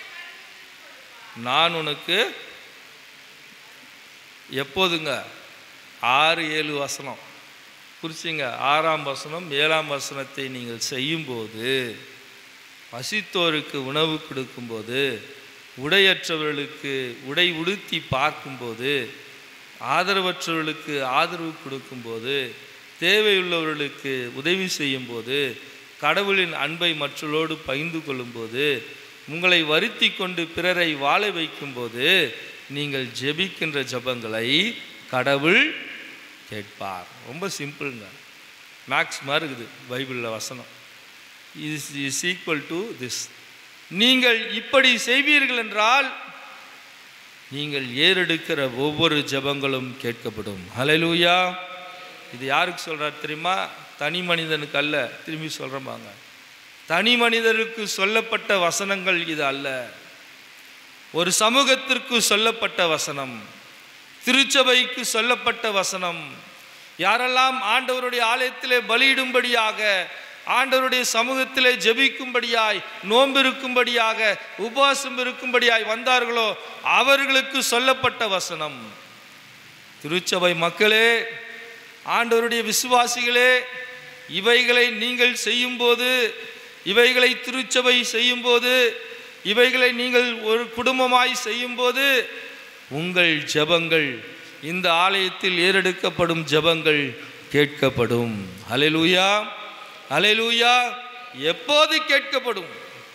நான் உனக்கு எப்போதுங்க ஆறு ஏழு வசனம் குறிச்சிங்க ஆறாம் வசனம் ஏழாம் வசனத்தை நீங்கள் செய்யும்போது பசித்தோருக்கு உணவு கொடுக்கும்போது உடையற்றவர்களுக்கு உடை உடுத்தி பார்க்கும்போது ஆதரவற்றவர்களுக்கு ஆதரவு கொடுக்கும்போது தேவையுள்ளவர்களுக்கு உதவி செய்யும்போது கடவுளின் அன்பை மற்றவர்களோடு பகிர்ந்து கொள்ளும்போது உங்களை வருத்தி கொண்டு பிறரை வாழ வைக்கும்போது நீங்கள் ஜெபிக்கின்ற ஜெபங்களை கடவுள் கேட்பார் ரொம்ப சிம்பிளுங்க மேக்ஸ் மாதிரி இருக்குது பைபிளில் வசனம் is is equal to this நீங்கள் இப்படி செய்வீர்கள் என்றால் நீங்கள் ஏறெடுக்கிற ஒவ்வொரு ஜெபங்களும் கேட்கப்படும் ஹalleluya இது யாருக்கு சொல்றார் தெரியுமா தனி மனிதனுக்கு அல்ல திரும்பி சொல்கிறேன் தனி மனிதருக்கு சொல்லப்பட்ட வசனங்கள் இது அல்ல ஒரு சமூகத்திற்கு சொல்லப்பட்ட வசனம் திருச்சபைக்கு சொல்லப்பட்ட வசனம் யாரெல்லாம் ஆண்டவருடைய ஆலயத்திலே பலியிடும்படியாக ஆண்டவருடைய சமூகத்திலே ஜெபிக்கும்படியாய் நோன்பு இருக்கும்படியாக உபவாசம் இருக்கும்படியாய் வந்தார்களோ அவர்களுக்கு சொல்லப்பட்ட வசனம் திருச்சபை மக்களே ஆண்டவருடைய விசுவாசிகளே இவைகளை நீங்கள் செய்யும்போது இவைகளை திருச்சபை செய்யும்போது இவைகளை நீங்கள் ஒரு குடும்பமாய் செய்யும்போது உங்கள் ஜெபங்கள் இந்த ஆலயத்தில் ஏறெடுக்கப்படும் ஜெபங்கள் கேட்கப்படும் ஹalleluya ஹalleluya எப்போது கேட்கப்படும்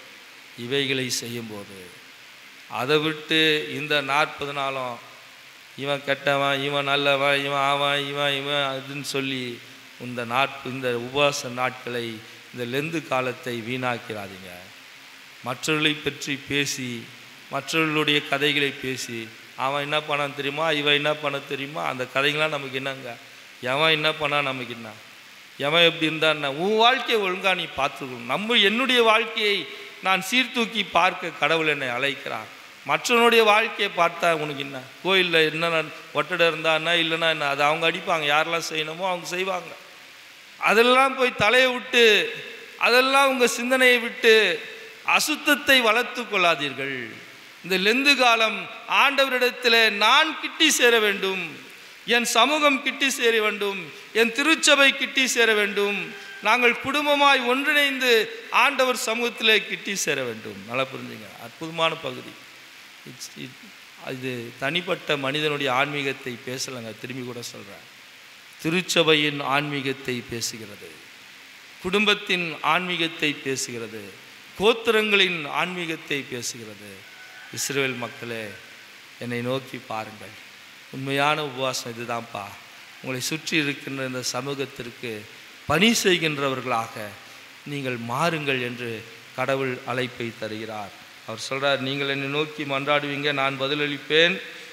இவைகளை செய்யும்போது அதை விட்டு இந்த நாற்பது நாளும் இவன் கெட்டவன் இவன் நல்லவன் இவன் அவன் இவன் இவன் அதுன்னு சொல்லி இந்த நாட் இந்த உபவாச நாட்களை இந்த லெந்து காலத்தை வீணாக்கிறாதீங்க மற்றவர்களை பற்றி பேசி மற்றவர்களுடைய கதைகளை பேசி அவன் என்ன பண்ணான் தெரியுமா இவன் என்ன பண்ண தெரியுமா அந்த கதைகள்லாம் நமக்கு என்னங்க எவன் என்ன பண்ணா நமக்கு என்ன எவன் எப்படி இருந்தான்னா உன் வாழ்க்கையை ஒழுங்கா நீ பார்த்துக்கணும் நம்ம என்னுடைய வாழ்க்கையை நான் சீர்தூக்கி பார்க்க கடவுள் என்னை அழைக்கிறார் மற்றவனுடைய வாழ்க்கையை பார்த்தா உனக்கு என்ன கோயிலில் என்ன ஒட்டடை இருந்தான்னா இல்லைன்னா என்ன அது அவங்க அடிப்பாங்க யாரெல்லாம் செய்யணுமோ அவங்க செய்வாங்க அதெல்லாம் போய் தலையை விட்டு அதெல்லாம் உங்கள் சிந்தனையை விட்டு அசுத்தத்தை வளர்த்து கொள்ளாதீர்கள் இந்த லெந்து காலம் ஆண்டவரிடத்தில் நான் கிட்டி சேர வேண்டும் என் சமூகம் கிட்டி சேர வேண்டும் என் திருச்சபை கிட்டி சேர வேண்டும் நாங்கள் குடும்பமாய் ஒன்றிணைந்து ஆண்டவர் சமூகத்திலே கிட்டி சேர வேண்டும் நல்லா புரிஞ்சுங்க அற்புதமான பகுதி It's- it- இது தனிப்பட்ட மனிதனுடைய ஆன்மீகத்தை பேசலைங்க திரும்பி கூட சொல்கிறேன் திருச்சபையின் ஆன்மீகத்தை பேசுகிறது குடும்பத்தின் ஆன்மீகத்தை பேசுகிறது கோத்திரங்களின் ஆன்மீகத்தை பேசுகிறது இஸ்ரேல் மக்களே என்னை நோக்கி பாருங்கள் உண்மையான உபவாசம் இதுதான்ப்பா உங்களை சுற்றி இருக்கின்ற இந்த சமூகத்திற்கு பணி செய்கின்றவர்களாக நீங்கள் மாறுங்கள் என்று கடவுள் அழைப்பை தருகிறார் அவர் சொல்றார் நீங்கள் என்னை நோக்கி மன்றாடுவீங்க நான் பதிலளிப்பேன்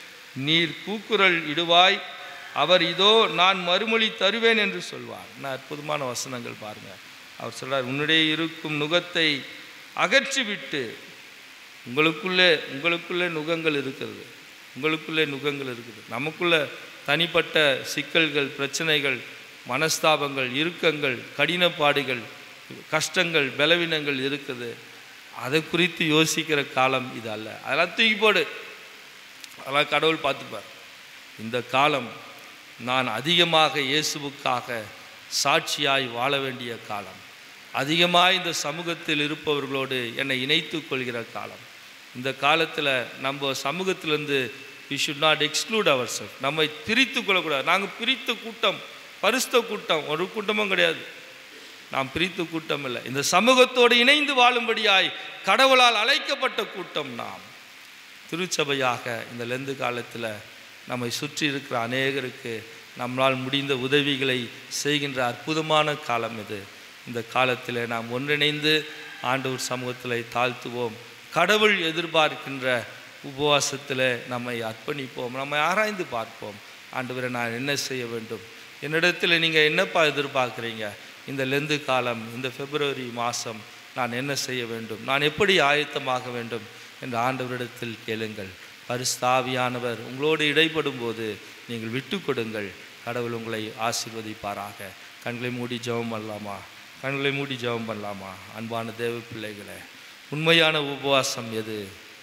நீர் கூக்குரல் இடுவாய் அவர் இதோ நான் மறுமொழி தருவேன் என்று சொல்வார் என்ன அற்புதமான வசனங்கள் பாருங்க அவர் சொல்றார் உன்னுடைய இருக்கும் நுகத்தை அகற்றிவிட்டு உங்களுக்குள்ளே உங்களுக்குள்ளே நுகங்கள் இருக்கிறது உங்களுக்குள்ளே நுகங்கள் இருக்குது நமக்குள்ள தனிப்பட்ட சிக்கல்கள் பிரச்சனைகள் மனஸ்தாபங்கள் இறுக்கங்கள் கடினப்பாடுகள் கஷ்டங்கள் பலவீனங்கள் இருக்குது அதை குறித்து யோசிக்கிற காலம் இது அல்ல அதெல்லாம் தூக்கி போடு அதெல்லாம் கடவுள் பார்த்துப்பார் இந்த காலம் நான் அதிகமாக இயேசுவுக்காக சாட்சியாய் வாழ வேண்டிய காலம் அதிகமாக இந்த சமூகத்தில் இருப்பவர்களோடு என்னை இணைத்து கொள்கிற காலம் இந்த காலத்தில் நம்ம சமூகத்திலேருந்து we should not exclude our self நம்மை பிரித்து கொள்ளக்கூடாது நாங்கள் பிரித்த கூட்டம் பரிசுத்த கூட்டம் ஒரு கூட்டமும் கிடையாது நாம் பிரித்து கூட்டம் இல்லை இந்த சமூகத்தோடு இணைந்து வாழும்படியாய் கடவுளால் அழைக்கப்பட்ட கூட்டம் நாம் திருச்சபையாக இந்த லெந்து காலத்தில் நம்மை சுற்றி இருக்கிற அநேகருக்கு நம்மால் முடிந்த உதவிகளை செய்கின்ற அற்புதமான காலம் இது இந்த காலத்தில் நாம் ஒன்றிணைந்து ஆண்டவர் சமூகத்தில் தாழ்த்துவோம் கடவுள் எதிர்பார்க்கின்ற உபவாசத்தில் நம்மை அர்ப்பணிப்போம் நம்மை ஆராய்ந்து பார்ப்போம் ஆண்டவரை நான் என்ன செய்ய வேண்டும் என்னிடத்தில் நீங்கள் என்னப்பா எதிர்பார்க்குறீங்க இந்த லெந்து காலம் இந்த பிப்ரவரி மாதம் நான் என்ன செய்ய வேண்டும் நான் எப்படி ஆயத்தமாக வேண்டும் என்று ஆண்டவரிடத்தில் கேளுங்கள் பரிஸ்தாவியானவர் உங்களோடு இடைப்படும் போது நீங்கள் விட்டு கொடுங்கள் கடவுள் உங்களை ஆசீர்வதிப்பாராக கண்களை மூடி ஜெபம் பண்ணலாமா கண்களை மூடி ஜெபம் பண்ணலாமா அன்பான தேவ பிள்ளைகளே உண்மையான உபவாசம் எது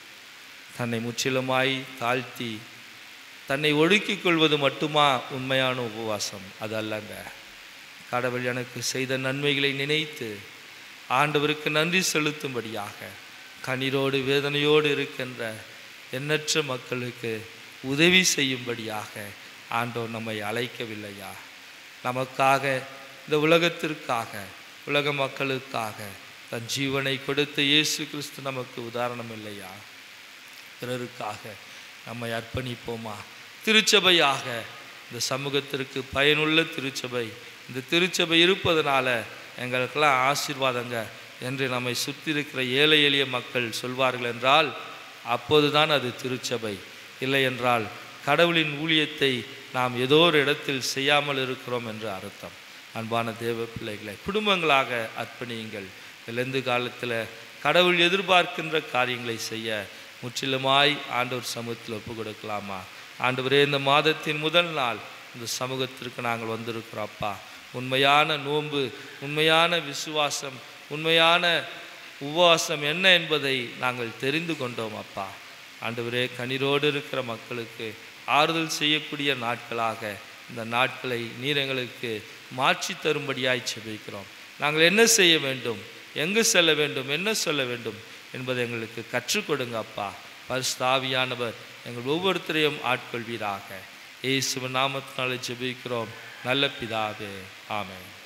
தன்னை முற்றிலுமாய் தாழ்த்தி தன்னை ஒடுக்கிக் கொள்வது மட்டுமா உண்மையான உபவாசம் அது அல்லங்க கடவுள் எனக்கு செய்த நன்மைகளை நினைத்து ஆண்டவருக்கு நன்றி செலுத்தும்படியாக கண்ணீரோடு வேதனையோடு இருக்கின்ற எண்ணற்ற மக்களுக்கு உதவி செய்யும்படியாக ஆண்டவர் நம்மை அழைக்கவில்லையா நமக்காக இந்த உலகத்திற்காக உலக மக்களுக்காக தன் ஜீவனை கொடுத்த இயேசு கிறிஸ்து நமக்கு உதாரணம் இல்லையா பிறருக்காக நம்மை அர்ப்பணிப்போமா திருச்சபையாக இந்த சமூகத்திற்கு பயனுள்ள திருச்சபை இந்த திருச்சபை இருப்பதனால எங்களுக்கெல்லாம் ஆசீர்வாதங்க என்று நம்மை சுற்றி இருக்கிற ஏழை எளிய மக்கள் சொல்வார்கள் என்றால் அப்போதுதான் அது திருச்சபை இல்லை என்றால் கடவுளின் ஊழியத்தை நாம் ஏதோ ஒரு இடத்தில் செய்யாமல் இருக்கிறோம் என்று அர்த்தம் அன்பான தேவ பிள்ளைகளை குடும்பங்களாக அர்ப்பணியுங்கள் இழந்து காலத்தில் கடவுள் எதிர்பார்க்கின்ற காரியங்களை செய்ய முற்றிலுமாய் ஆண்டவர் சமூகத்தில் ஒப்பு கொடுக்கலாமா ஆண்டவரே இந்த மாதத்தின் முதல் நாள் இந்த சமூகத்திற்கு நாங்கள் வந்திருக்கிறோம் அப்பா உண்மையான நோன்பு உண்மையான விசுவாசம் உண்மையான உபவாசம் என்ன என்பதை நாங்கள் தெரிந்து கொண்டோம் அப்பா ஆண்டவரே கண்ணீரோடு இருக்கிற மக்களுக்கு ஆறுதல் செய்யக்கூடிய நாட்களாக இந்த நாட்களை நீர் எங்களுக்கு மாற்றி தரும்படியாய் செபிக்கிறோம் நாங்கள் என்ன செய்ய வேண்டும் எங்கு செல்ல வேண்டும் என்ன சொல்ல வேண்டும் என்பதை எங்களுக்கு கற்றுக் கொடுங்க அப்பா பரிசுத்தாவியானவர் எங்கள் ஒவ்வொருத்தரையும் ஆட்கொள்வீராக இயேசுவின் நாமத்தினாலே ஜெபிக்கிறோம் நல்ல பிதாவே ஆமென்